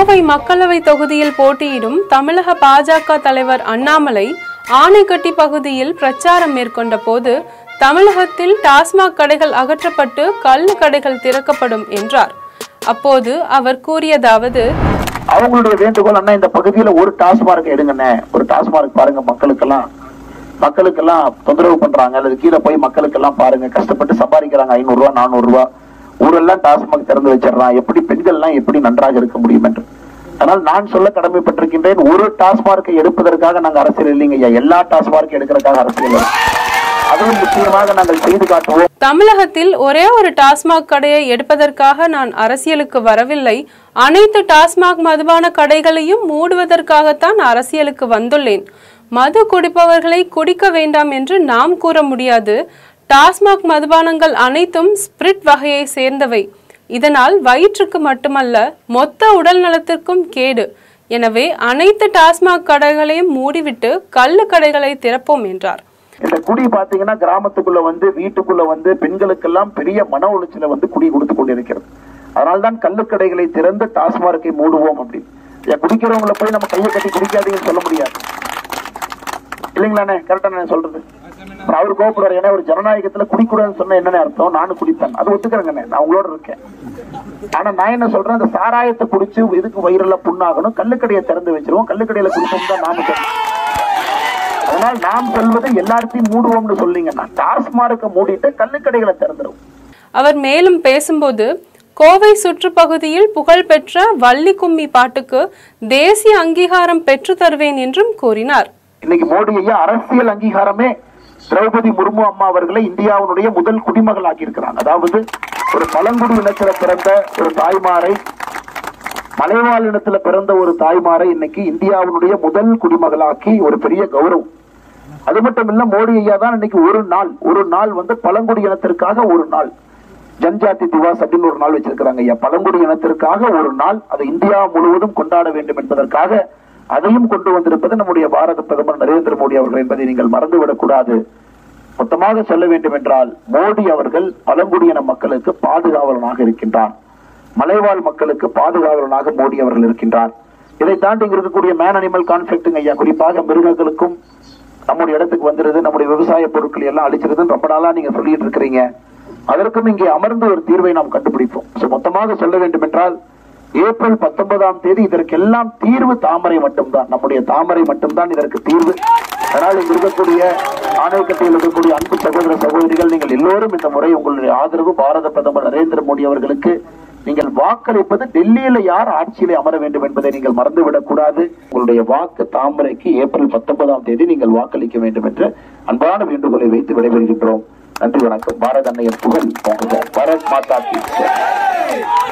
கோவை மக்களவை தொகுதியில் போட்டியிடும் தமிழக பாஜக தலைவர் அண்ணாமலை ஆனைக்கட்டி பகுதியில் பிரச்சாரம் மேற்கொண்ட போது தமிழகத்தில் டாஸ்மாக் கடைகள் அகற்றப்பட்டு கள்ளு கடைகள் திறக்கப்படும் என்றார் அப்போது அவர் கூறியதாவது அவங்களுடைய வேண்டுகோள் அண்ணா இந்த பகுதியில ஒரு டாஸ்மார்க் எடுங்கண்ணே ஒரு டாஸ்மார்க் பாருங்க மக்களுக்கெல்லாம் மக்களுக்கெல்லாம் தொந்தரவு பண்றாங்க அல்லது கீழே போய் மக்களுக்கெல்லாம் பாருங்க கஷ்டப்பட்டு சம்பாதிக்கிறாங்க ஐநூறு ரூபா நானூறு ரூபா ஊரெல்லாம் டாஸ்மாக் திறந்து வச்சிடறான் எப்படி பெண்கள்லாம் எப்படி நன்றாக இருக்க முடியும் என்று ஆனால் நான் சொல்ல கடமைப்பட்டிருக்கின்றேன் ஒரு டாஸ்மார்க்கை எடுப்பதற்காக நாங்க அரசியல் இல்லைங்க ஐயா எல்லா டாஸ்மார்க் எடுக்கிறதுக்காக அரசியல் இல்லை. அதுவும் நிச்சயமாக நாங்கள் செய்து காட்டுவோம் தமிழகத்தில் ஒரே ஒரு டாஸ்மாக் கடையை எடுப்பதற்காக நான் அரசியலுக்கு வரவில்லை அனைத்து டாஸ்மாக் மதுபான கடைகளையும் மூடுவதற்காகத்தான் அரசியலுக்கு வந்துள்ளேன் மது குடிப்பவர்களை குடிக்க வேண்டாம் என்று நாம் கூற முடியாது டாஸ்மாக் மதுபானங்கள் அனைத்தும் ஸ்பிரிட் வகையை சேர்ந்தவை இதனால் வயிற்றுக்கு மட்டுமல்ல மொத்த உடல் நலத்திற்கும் கேடு எனவே அனைத்து டாஸ்மாக் கடைகளையும் மூடிவிட்டு கள்ளு கடைகளை திறப்போம் என்றார் இந்த குடி பாத்தீங்கன்னா கிராமத்துக்குள்ள வந்து வீட்டுக்குள்ள வந்து பெண்களுக்கெல்லாம் பெரிய மன உளைச்சல வந்து குடி கொடுத்து கொண்டிருக்கிறது அதனால்தான் கள்ளுக்கடைகளை திறந்து டாஸ்மார்க்கை மூடுவோம் அப்படின்னு ஏன் குடிக்கிறவங்கள போய் நம்ம கையை கட்டி குடிக்காதீங்கன்னு சொல்ல முடியாது இல்லைங்களாண்ணே கரெக்டா நான் சொல்றது அப்புறம் அவர் கோபப்படுறாரு ஏன்னா ஒரு ஜனநாயகத்துல குடிக்கூடாதுன்னு சொன்ன என்னன்னு அர்த்தம் நானும் குடிப்பேன் அது ஒத்துக்கிறேங்கண்ணே நான் உங்களோட இருக்கேன் ஆனா நான் என்ன சொல்றேன் அந்த சாராயத்தை குடிச்சு இதுக்கு வயிறெல்லாம் புண்ணாகணும் கள்ளுக்கடையை திறந்து வச்சிருவோம் கள்ளுக்கடையில குடிப்போம் தான் நாம சொல்றோம் அதனால் நாம் சொல்வது எல்லாத்தையும் மூடுவோம்னு சொல்லிங்கன்னா டாஸ்மார்க்க மூடிட்டு கள்ளுக்கடைகளை திறந்துரும் அவர் மேலும் பேசும்போது கோவை சுற்றுப்பகுதியில் புகழ்பெற்ற வள்ளி கும்மி பாட்டுக்கு தேசிய அங்கீகாரம் பெற்று தருவேன் என்றும் கூறினார் இன்னைக்கு மோடி ஐயா அரசியல் அங்கீகாரமே திரௌபதி முர்மு அம்மா அவர்களை இந்தியாவினுடைய முதல் குடிமகள் ஆக்கியிருக்கிறாங்க அதாவது ஒரு பழங்குடி இனத்துல பிறந்த ஒரு தாய்மாரை மலைவாழ் இனத்துல பிறந்த ஒரு தாய்மாரை இன்னைக்கு இந்தியாவினுடைய முதல் குடிமகளாக்கி ஒரு பெரிய கௌரவம் அது மட்டும் இல்ல மோடி ஐயா தான் இன்னைக்கு ஒரு நாள் ஒரு நாள் வந்து பழங்குடி இனத்திற்காக ஒரு நாள் ஜன்ஜாதி திவாஸ் அப்படின்னு ஒரு நாள் வச்சிருக்கிறாங்க ஐயா பழங்குடி இனத்திற்காக ஒரு நாள் அதை இந்தியா முழுவதும் கொண்டாட வேண்டும் என்பதற்காக அதையும் கொண்டு வந்திருப்பது நம்முடைய பாரத பிரதமர் நரேந்திர மோடி அவர்கள் என்பதை நீங்கள் மறந்துவிடக் கூடாது மொத்தமாக சொல்ல வேண்டும் என்றால் மோடி அவர்கள் பழங்குடியின மக்களுக்கு பாதுகாவலனாக இருக்கின்றார் மலைவாழ் மக்களுக்கு பாதுகாவலனாக மோடி அவர்கள் இருக்கின்றார் இதை தாண்டி இங்க இருக்கக்கூடிய மேன் அனிமல் கான்ஃபிளிக்ட் ஐயா குறிப்பாக மிருகங்களுக்கும் நம்முடைய இடத்துக்கு வந்துருது நம்முடைய விவசாய பொருட்கள் எல்லாம் அழிச்சிருதுன்னு ரொம்ப நாளா நீங்க சொல்லிட்டு இருக்கிறீங்க அதற்கும் இங்கே அமர்ந்து ஒரு தீர்வை நாம் கண்டுபிடிப்போம் So, மொத்தமாக சொல்ல வேண்டும் என்றால் ஏப்ரல் பத்தொன்பதாம் தேதி இதற்கெல்லாம் தீர்வு தாமரை மட்டும்தான் நம்முடைய தாமரை மட்டும்தான் இதற்கு தீர்வு அதனால் இங்கு இருக்கக்கூடிய ஆணையக்கட்டையில் இருக்கக்கூடிய அன்பு சகோதர சகோதரிகள் நீங்கள் எல்லோரும் இந்த முறை உங்களுடைய ஆதரவு பாரத பிரதமர் நரேந்திர மோடி அவர்களுக்கு நீங்கள் வாக்களிப்பது டெல்லியில யார் ஆட்சியிலே அமர வேண்டும் என்பதை நீங்கள் மறந்துவிடக் கூடாது உங்களுடைய வாக்கு தாமரைக்கு ஏப்ரல் பத்தொன்பதாம் தேதி நீங்கள் வாக்களிக்க வேண்டும் என்ற அன்பான வேண்டுகோளை வைத்து விடைபெறுகின்றோம் நன்றி வணக்கம் பாரத் அன்னையர் புகழ் ஓங்குக. பாரத் மாதா கி ஜெய்.